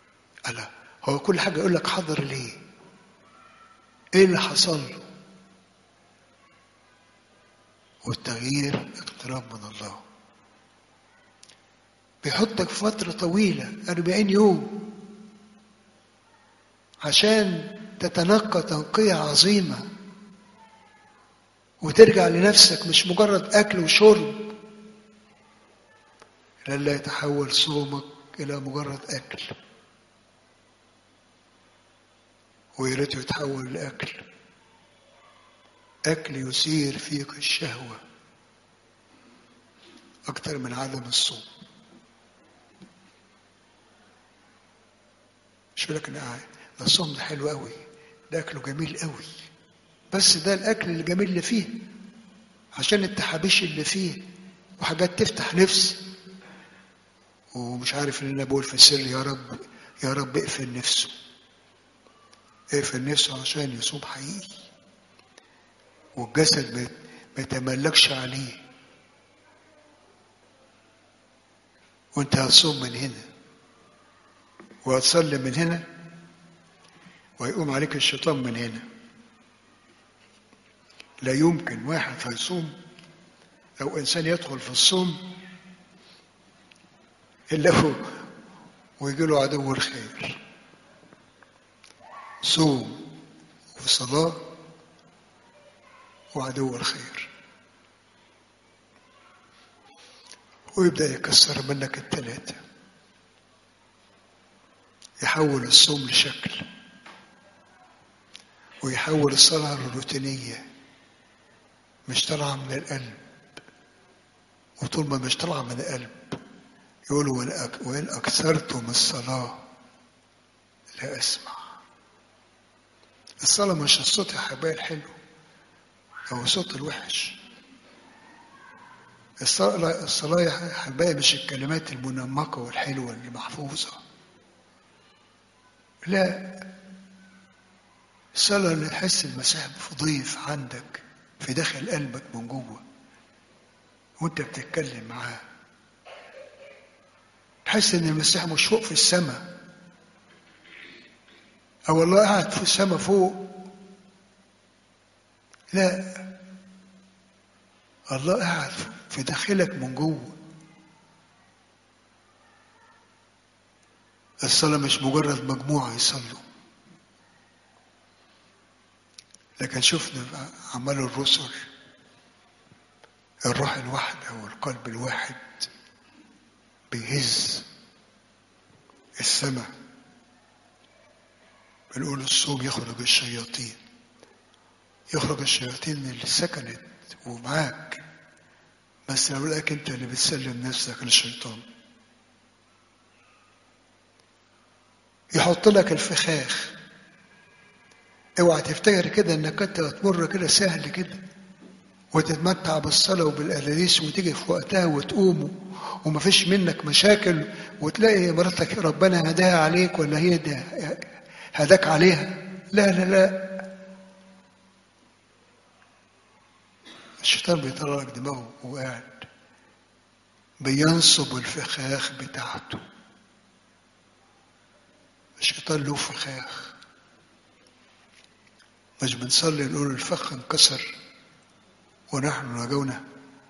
ألا هو كل حاجة يقول لك حاضر ليه ايه اللي حصل له والتغيير اقتراب من الله بيحطك فترة طويلة أربعين يوم عشان تتنقى تنقية عظيمة وترجع لنفسك مش مجرد أكل وشرب لئلا يتحول صومك إلى مجرد أكل ويا ريته يتحول لأكل أكل يثير فيك الشهوة أكتر من عدم الصوم مش بقول لك ده الصوم ده حلو قوي ده أكله جميل قوي بس ده الأكل الجميل اللي فيه عشان التحابيش اللي فيه وحاجات تفتح نفس ومش عارف ان انا بقول في السر يا رب يا رب اقفل نفسه اقفل نفسه عشان يصوم حقيقي والجسد ما يتملكش عليه وانت هتصوم من هنا وهتصلي من هنا ويقوم عليك الشيطان من هنا لا يمكن واحد هيصوم او انسان يدخل في الصوم الا هو ويجي له عدو الخير صوم وصلاه وعدو الخير ويبدأ يكسر منك التلاتة يحول الصوم لشكل ويحول الصلاة لروتينية مش طالعة من القلب وطول ما مش طالعة من القلب يقولوا وإن أكثرتم الصلاة لا أسمع الصلاة مش الصوت يا حبايب الحلو أو الصوت الوحش الصلاة الصلاة يا حبايب مش الكلمات المنمقة والحلوة اللي محفوظة لا الصلاة اللي تحس المسيح ضيف عندك في داخل قلبك من جوه وانت بتتكلم معاه تحس ان المسيح مش فوق في السماء او الله قاعد في السماء فوق لا الله قاعد في داخلك من جوه الصلاة مش مجرد مجموعة يصلوا لكن شفنا أعمال الرسل الروح الواحدة والقلب الواحد بيهز السماء بنقول الصوم يخرج الشياطين يخرج الشياطين اللي سكنت ومعاك بس لو لك انت اللي بتسلم نفسك للشيطان يحط لك الفخاخ اوعى تفتكر كده انك انت هتمر كده سهل كده وتتمتع بالصلاة وبالقلاليس وتيجي في وقتها وتقوم ومفيش منك مشاكل وتلاقي مراتك ربنا هداها عليك ولا هي ده هداك عليها لا لا لا الشيطان بيطلع لك دماغه وقاعد بينصب الفخاخ بتاعته الشيطان له فخاخ مش بنصلي نقول الفخ انكسر ونحن نجونا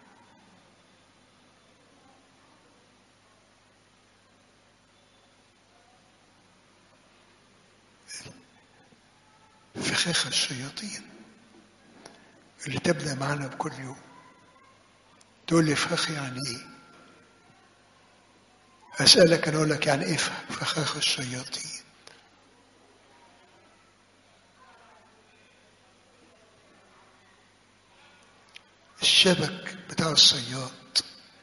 فخاخ الشياطين اللي تبدا معانا بكل يوم تقول لي فخ يعني ايه اسالك انا اقول لك يعني ايه فخاخ الشياطين الشبك بتاع الصياد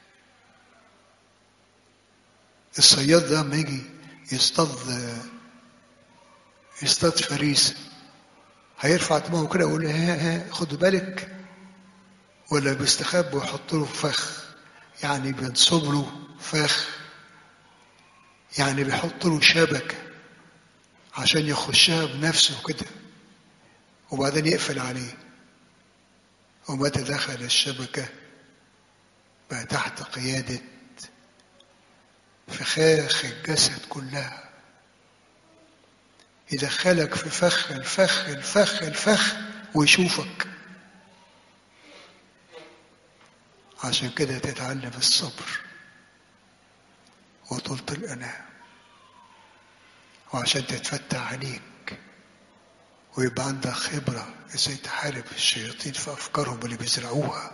الصياد ده لما يجي يصطاد يصطاد فريسة هيرفع دماغه كده ويقول ها ها خدوا بالك ولا بيستخبى ويحط له فخ يعني بينصب له فخ يعني بيحط له شبكة عشان يخشها بنفسه كده وبعدين يقفل عليه ومتى دخل الشبكة بقى تحت قيادة فخاخ الجسد كلها يدخلك في فخ الفخ الفخ الفخ ويشوفك عشان كده تتعلم الصبر وطولة الأناة وعشان تتفتح عليك ويبقى عندك خبرة ازاي تحارب الشياطين في أفكارهم اللي بيزرعوها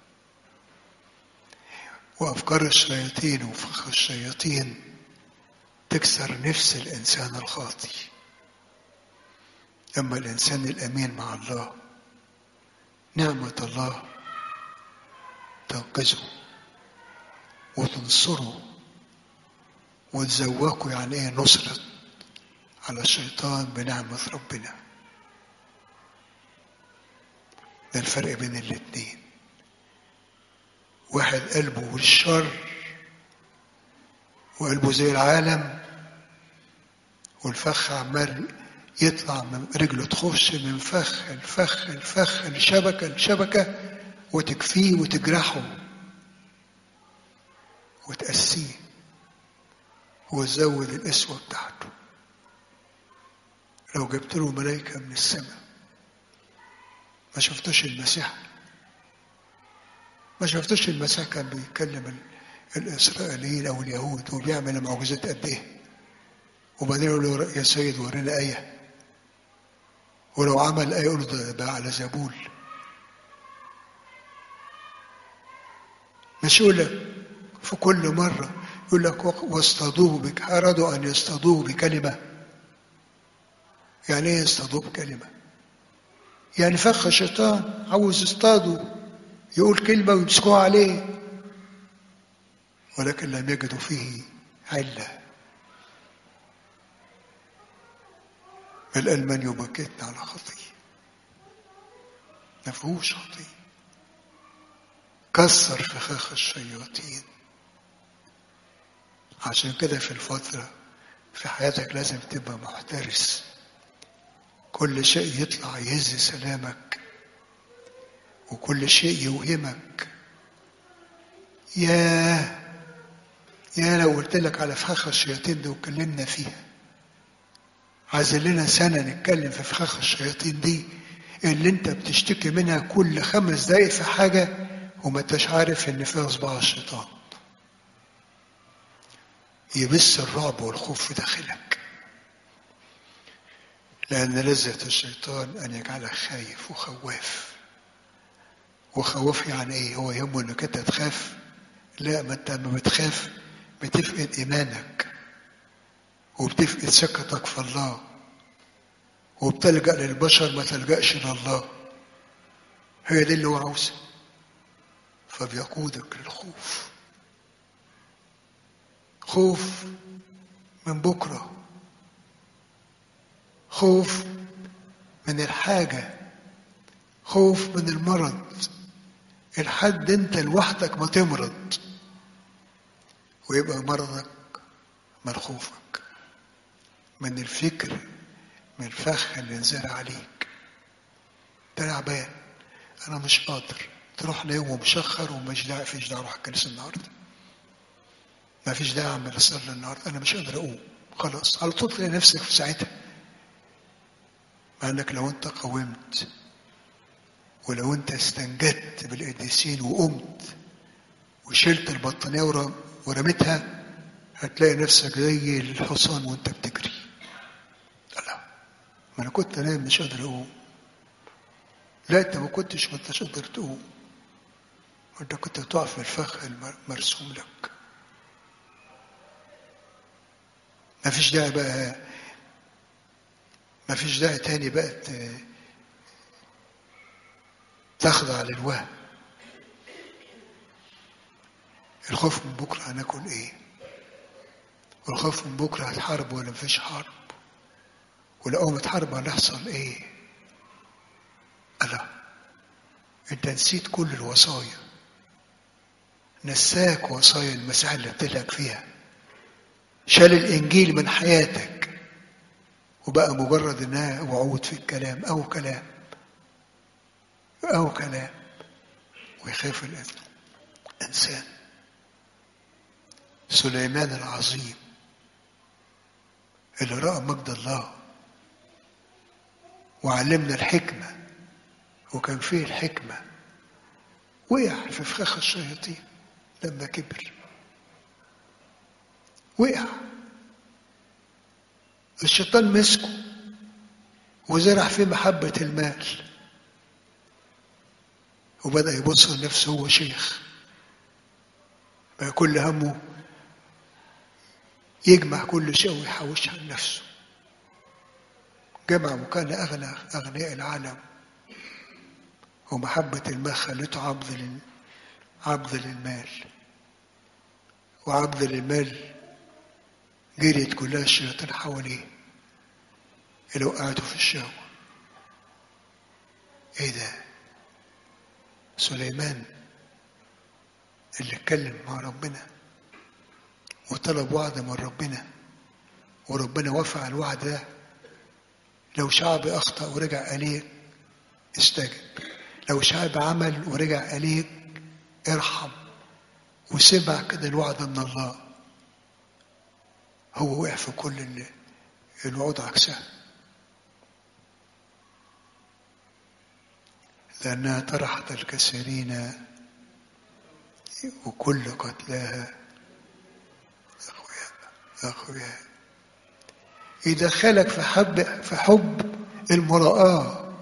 وأفكار الشياطين وفخ الشياطين تكسر نفس الإنسان الخاطي أما الإنسان الأمين مع الله نعمة الله تنقذه وتنصره وتزوقه يعني ايه نصرة على الشيطان بنعمة ربنا ده الفرق بين الاتنين واحد قلبه والشر وقلبه زي العالم والفخ عمال يطلع من رجله تخش من فخ الفخ الفخ الشبكة الشبكة وتكفيه وتجرحه وتأسيه وتزود القسوة بتاعته لو جبت له ملائكة من السماء ما شفتوش المسيح ما شفتوش المسيح كان بيكلم الإسرائيليين أو اليهود وبيعمل معجزات قد إيه وبعدين يقول له يا سيد ورينا آية ولو عمل آية يقول له ده بقى على زبول مش يقول لك في كل مرة يقول لك واصطادوه بك أرادوا أن يصطادوه بكلمة يعني إيه يصطادوه بكلمة يعني فخ الشيطان عاوز يصطاده يقول كلمة ويمسكوها عليه ولكن لم يجدوا فيه علة بل قال من يبكتنا على خطية ما فيهوش خطية كسر فخاخ الشياطين عشان كده في الفترة في حياتك لازم تبقى محترس كل شيء يطلع يهز سلامك وكل شيء يوهمك يا يا لو قلت لك على فخاخ الشياطين دي واتكلمنا فيها عايزين لنا سنة نتكلم في فخاخ الشياطين دي اللي انت بتشتكي منها كل خمس دقايق في حاجة وما انتش عارف ان فيها صباع الشيطان يبث الرعب والخوف في داخلك لأن لذة الشيطان أن يجعلك خايف وخواف وخواف يعني إيه؟ هو يهمه إنك أنت تخاف؟ لا ما أنت لما بتخاف بتفقد إيمانك وبتفقد ثقتك في الله وبتلجأ للبشر ما تلجأش لله هي دي اللي هو عاوزها فبيقودك للخوف خوف من بكرة خوف من الحاجة خوف من المرض الحد انت لوحدك ما تمرض ويبقى مرضك من خوفك من الفكر من الفخ اللي انزرع عليك تعبان انا مش قادر تروح نايم ومشخر ومش داعي فيش داعي اروح الكنيسه النهارده ما فيش داعي اعمل اصلي النهارده انا مش قادر اقوم خلاص على طول تلاقي نفسك في ساعتها مع انك لو انت قاومت ولو انت استنجدت بالقديسين وقمت وشلت البطانيه ورميتها هتلاقي نفسك زي الحصان وانت بتجري لا ما انا كنت نايم مش قادر اقوم لا انت ما كنتش ما انتش قادر تقوم انت كنت تقع في الفخ المرسوم لك ما فيش داعي بقى ما فيش داعي تاني بقى تخضع للوهم الخوف من بكرة هناكل ايه والخوف من بكرة هتحارب ولا مفيش حرب ولو قومت حرب هنحصل ايه ألا انت نسيت كل الوصايا نساك وصايا المسيح اللي بتلهك فيها شال الانجيل من حياتك وبقى مجرد انها وعود في الكلام او كلام او كلام ويخاف الانسان سليمان العظيم اللي راى مجد الله وعلمنا الحكمه وكان فيه الحكمه وقع في فخاخ الشياطين لما كبر وقع الشيطان مسكه وزرع فيه محبة المال وبدأ يبص لنفسه هو شيخ بقى كل همه يجمع كل شيء ويحوشها لنفسه جمع وكان أغنى أغنياء العالم ومحبة المال خلته عبد لل... عبد للمال وعبد للمال جريت كلها الشياطين حواليه اللي وقعته في الشهوة ايه ده سليمان اللي اتكلم مع ربنا وطلب وعد من ربنا وربنا وافق على الوعد ده لو شعب اخطا ورجع اليك استجب لو شعب عمل ورجع اليك ارحم وسمع كده الوعد من الله هو وقع في كل اللي الوعود عكسها لأنها طرحت الكثيرين وكل قتلاها أخويا أخويا يدخلك في حب في حب المراءة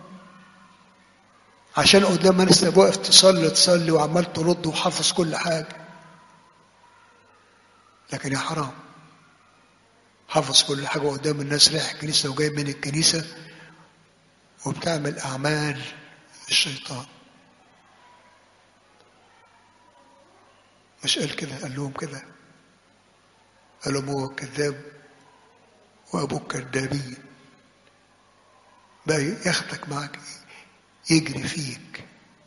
عشان قدام ما انت واقف تصلي تصلي وعمال ترد وحافظ كل حاجة لكن يا حرام حافظ كل حاجة قدام الناس رايح الكنيسة وجاي من الكنيسة وبتعمل أعمال الشيطان مش قال كده قال لهم كده قال لهم هو كذاب وأبوك كذابين بقى ياخدك معاك يجري فيك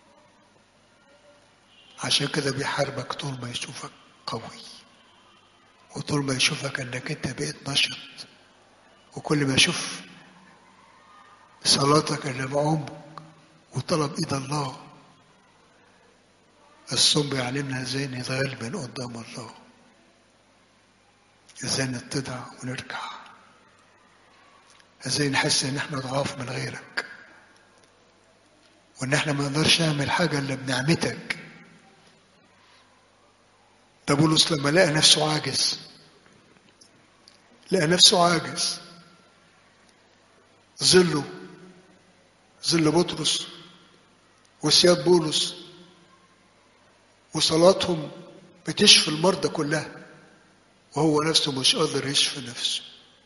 عشان كده بيحاربك طول ما يشوفك قوي وطول ما يشوفك انك انت بقيت نشط وكل ما يشوف صلاتك اللي بعمق وطلب ايد الله الصوم بيعلمنا ازاي نتغلب قدام الله ازاي نتضع ونركع ازاي نحس ان احنا ضعاف من غيرك وان احنا ما نقدرش نعمل حاجه الا بنعمتك ده بولس لما لقى نفسه عاجز لقى نفسه عاجز ظله ظل بطرس وسياد بولس وصلاتهم بتشفي المرضى كلها وهو نفسه مش قادر يشفي نفسه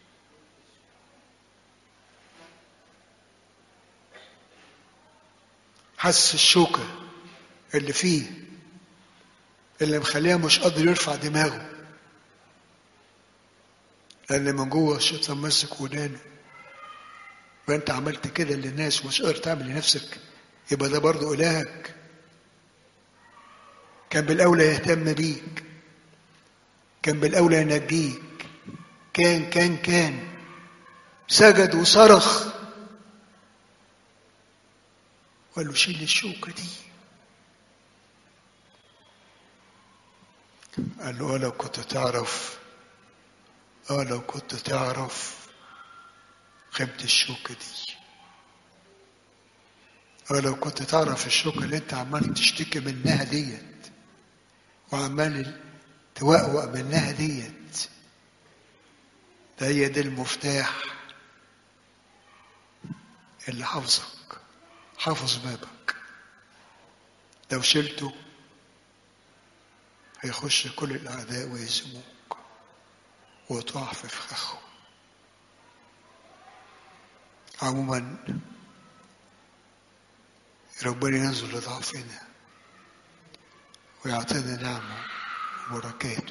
حس الشوكة اللي فيه اللي مخليه مش قادر يرفع دماغه لأن من جوه الشيطان ماسك ودانه وانت عملت كده للناس ومش قادر تعمل لنفسك يبقى ده برضه إلهك كان بالأولى يهتم بيك كان بالأولى ينجيك كان كان كان سجد وصرخ وقال له شيل الشوكة دي قال له اه لو كنت تعرف اه لو كنت تعرف قيمة الشوكة دي اه لو كنت تعرف الشوكة اللي انت عمال تشتكي منها ديت وعمال توقوق منها ديت ده هي دي المفتاح اللي حافظك حافظ بابك لو شلته هيخش كل الأعداء ويهزموك وتقع في فخاخهم عموما ربنا ينزل لضعفنا ويعطينا نعمه وبركاته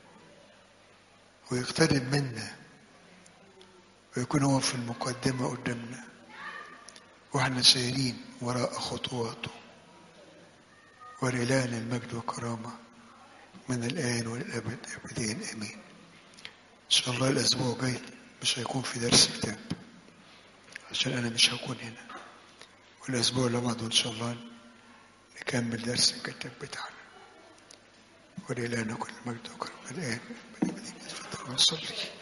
ويقترب منا ويكون هو في المقدمة قدامنا واحنا سايرين وراء خطواته ولإلهنا المجد والكرامة من الآن والأبد أبدين آمين إن شاء الله الأسبوع الجاي مش هيكون في درس كتاب عشان أنا مش هكون هنا والأسبوع اللي بعده إن شاء الله نكمل درس الكتاب بتاعنا ولإلهنا كل مجد وكرم الآن تفضل ونصلي